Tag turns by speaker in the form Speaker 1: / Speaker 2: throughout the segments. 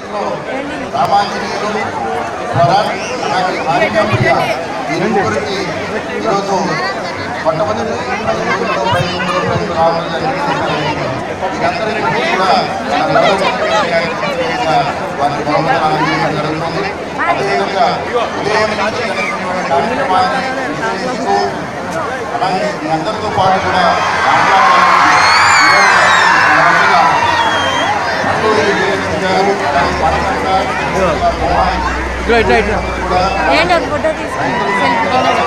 Speaker 1: భక్తులు రామాంజనేయులు వరాన్ అలాగే కాళికాప్రియ ఈ రెండు గురించి ఈరోజు మొట్టమొదటి పది రోజుల్లో పది రోజుల్లో ప్రజలు రావడం జరిగింది మీరందరికీ కూడా మన నవరత్న చేసిన వారి బహుమతులు అందజేయడం జరుగుతుంది అదేవిధంగా ఉదయం నుంచి జరుగుతున్న కార్యక్రమాన్ని విశ్లేషిస్తూ అలాగే మీ అందరితో పాటు కూడా
Speaker 2: ఏంటి ఒక ఫోటో తీసుకుంటాం సెల్ఫీ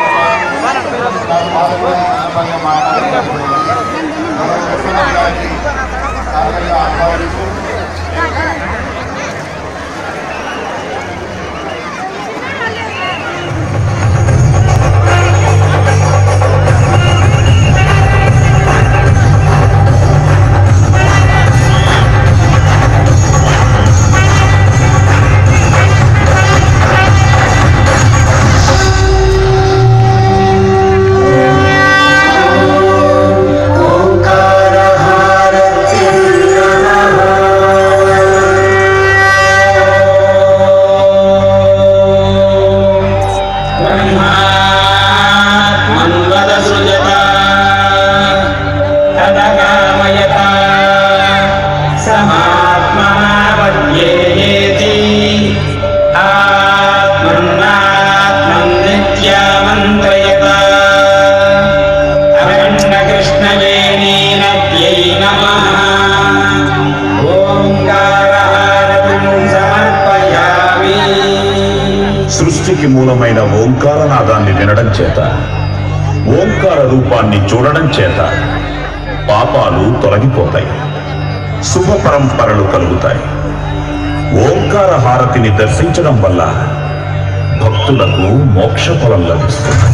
Speaker 3: మన్వదసృజత తదగామయత సమాత్మనావద్యేతి ఆత్మన్నాత్మం నిత్యమంత్రయత అఖండకృష్ణవేణీనద్యై నమః ఓంకారహారతిం సమర్పయామి
Speaker 4: సృష్టికి మూలమైన ఓంకారనాదాన్ని వినడం చేత ఓంకార రూపాన్ని చూడడం చేత పాపాలు తొలగిపోతాయి శుభ పరంపరలు కలుగుతాయి ఓంకార హారతిని దర్శించడం వల్ల భక్తులకు మోక్ష ఫలం లభిస్తుంది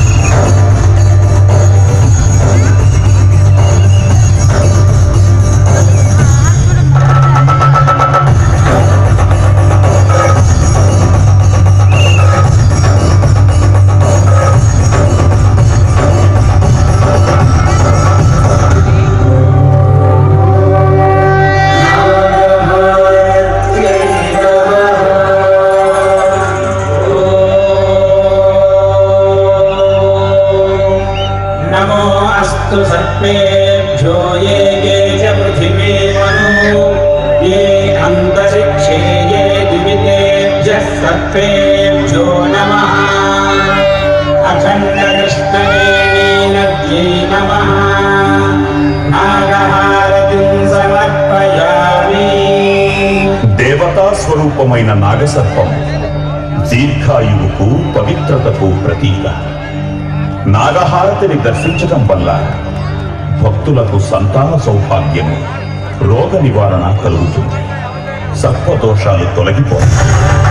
Speaker 3: नमो अस्तु सर्पेभ्यो ये ये च पृथिवी मनु ये अन्तरिक्षे ये द्वितेभ्यः सर्पेभ्यो नमः अखण्डकृष्णवेणीनद्यै नमः नागहारतिं समर्पयामि
Speaker 4: దేవతా స్వరూపమైన నాగసర్పం దీర్ఘాయువుకు పవిత్రతకు ప్రతీక నాగహారతిని దర్శించడం వల్ల భక్తులకు సంతాన సౌభాగ్యము రోగ నివారణ కలుగుతుంది సర్పదోషాలు తొలగిపోతాయి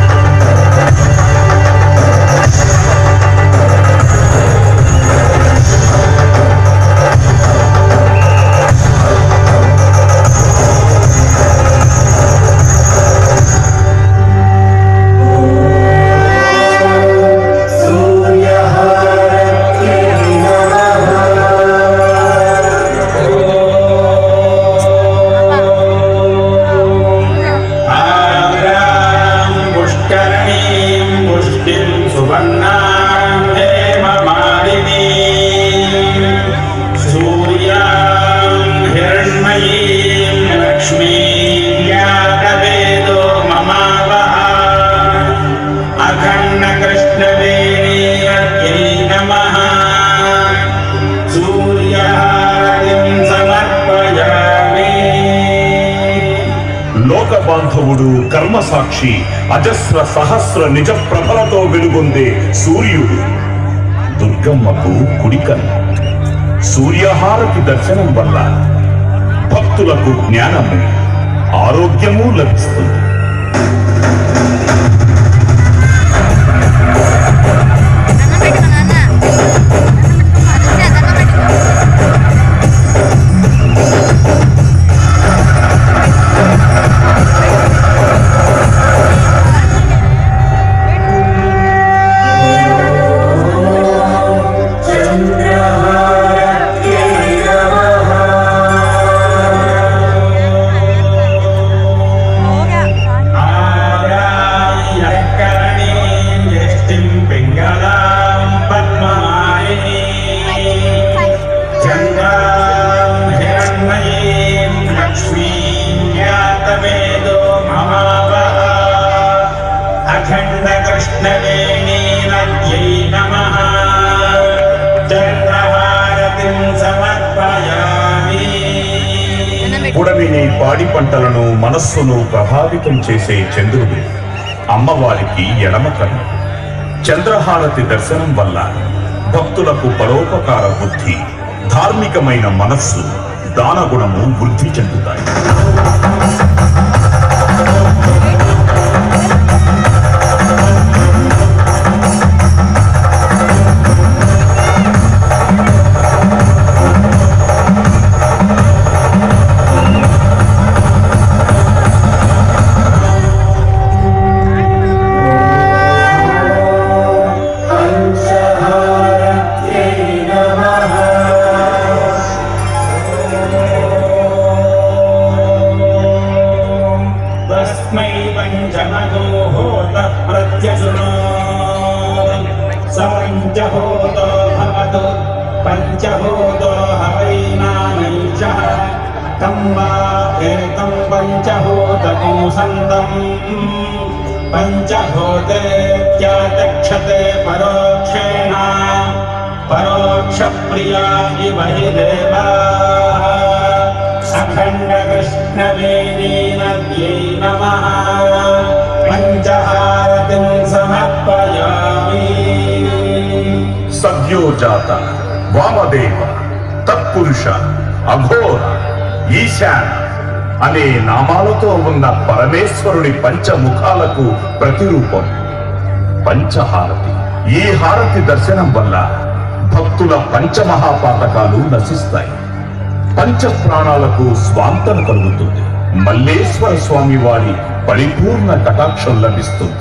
Speaker 3: आग्रां पुष्करणीं पुष्टिं सुवर्णां हेममालिनीं सूर्यां हिरण्मयीं लक्ष्मीं यातवेदो ममावः अखण्डकृष्णवेणीयै नमः सूर्यादिं समर्पयामि
Speaker 4: లోక బాంధవుడు కర్మసాక్షి అజస్ర సహస్ర నిజ ప్రభలతో వెలుగొందే సూర్యుడు దుర్గమ్మకు కుడికన్ సూర్యహారతి దర్శనం వల్ల భక్తులకు జ్ఞానము ఆరోగ్యము లభిస్తుంది
Speaker 2: దండం పెట్టుకో నాన్న అరుస్తే దండం పెట్టుకో
Speaker 3: ఆ
Speaker 4: లేని పాడి పంటలను మనస్సును ప్రభావితం చేసే చంద్రుడు అమ్మవారికి ఎడమ కన్ను చంద్రహారతి దర్శనం వల్ల భక్తులకు పరోపకార బుద్ధి ధార్మికమైన మనస్సు దానగుణము వృద్ధి చెందుతాయి
Speaker 3: तस्मै पञ्चमगो होतः प्रत्यशुनो स पञ्चहोतो भवतु पञ्चहोतो हवैनानैषः तं वा एतं पञ्चहोतकं सन्तम् पञ्चहोतेत्याचक्षते परोक्षेण परोक्षप्रिया इव हि देवाः अखण्डकृष्णवेणीनद्यै नमः पञ्चहारतिं समर्पयामि
Speaker 4: సద్యోజాత వామదేవ తత్పురుష అఘోర ఈశాన అనే నామాలతో ఉన్న పరమేశ్వరుడి పంచముఖాలకు ప్రతిరూపం పంచహారతి ఈ హారతి దర్శనం వల్ల భక్తుల పంచమహాపాతకాలు నశిస్తాయి పంచ ప్రాణాలకు స్వాంతన కలుగుతుంది మల్లేశ్వర స్వామి వారి పరిపూర్ణ కటాక్షం లభిస్తుంది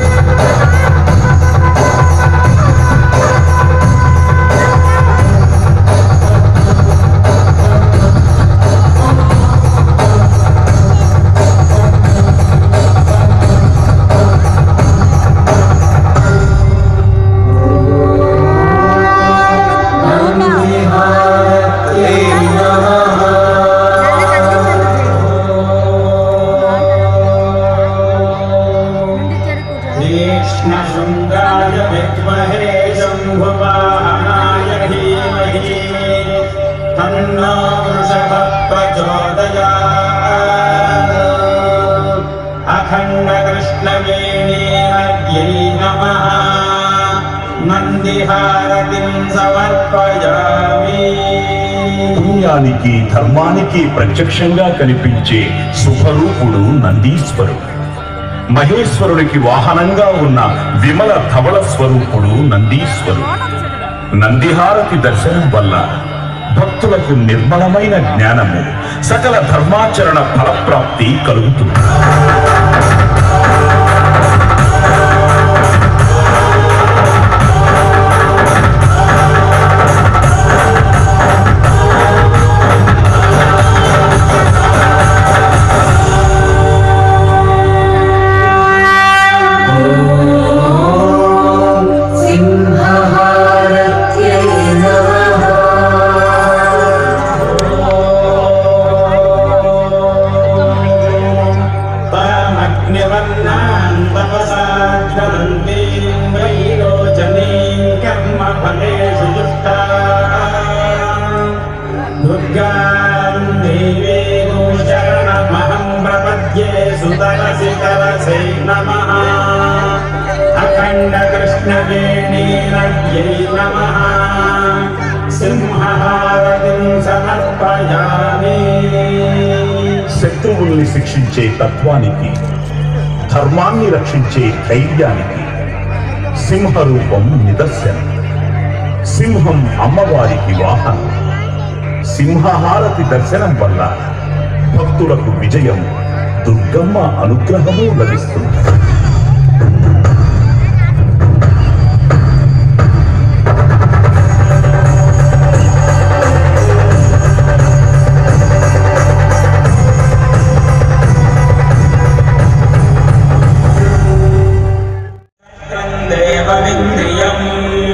Speaker 3: कृष्णशृङ्गाय विद्महे शम्भुवाहनाय धीमहि तन्नो वृषभः प्रचोदयात् अखण्डकृष्णवेणीहर्यै नमः नन्दिहारतिं समर्पयामि
Speaker 4: పుణ్యానికి ధర్మానికి ప్రత్యక్షంగా కనిపించే శుభరూపుడు నందీశ్వరుడు మహేశ్వరుడికి వాహనంగా ఉన్న విమల ధవళ స్వరూపుడు నందీశ్వరుడు నందిహారతి దర్శనం వల్ల భక్తులకు నిర్మలమైన జ్ఞానము సకల ధర్మాచరణ ఫలప్రాప్తి కలుగుతుంది
Speaker 5: सिंहहारत्यै नमः
Speaker 3: परमग्निवर्णान् तपसा ज्वलन्तीं वैरोचनीं कर्मफलेषु युक्ता दुर्गां देवीं शरणमहं प्रपद्ये सुतरसि तरसे नमः अखण्डकृष्णवेणीरव्यै नमः सिंहहारतिं समर्पयामि
Speaker 4: శత్రువుల్ని శిక్షించే తత్వానికి ధర్మాన్ని రక్షించే ధైర్యానికి సింహరూపం నిదర్శనం సింహం అమ్మవారికి వాహనం సింహహారతి దర్శనం వల్ల భక్తులకు విజయం దుర్గమ్మ అనుగ్రహము లభిస్తుంది
Speaker 3: देवमिन्द्रियम्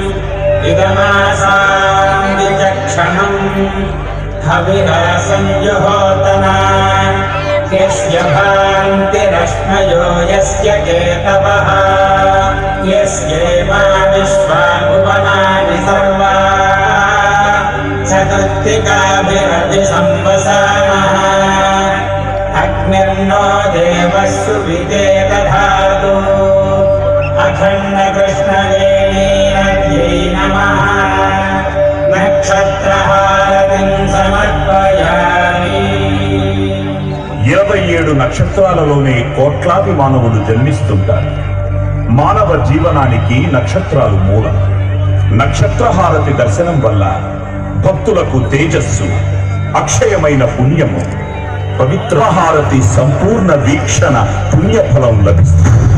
Speaker 3: इदमासां विचक्षणम् हविरासं युहोतना यस्य भान्तिरश्मयो यस्य केतवः यस्येमा विश्वामुपमानि सर्वा चतुर्थिकाभिरभिसंवसामः अग्निर्नो देवः सुविते दधातु अखण्डकृष्णवेणीनद्यै नमः नक्षत्रहारतिं समर्पयामि
Speaker 4: ఇరవై ఏడు నక్షత్రాలలోనే కోట్లాది మానవులు జన్మిస్తుంటారు మానవ జీవనానికి నక్షత్రాలు మూలం నక్షత్రహారతి దర్శనం వల్ల భక్తులకు తేజస్సు అక్షయమైన పుణ్యము పవిత్రహారతి సంపూర్ణ వీక్షణ పుణ్యఫలం లభిస్తుంది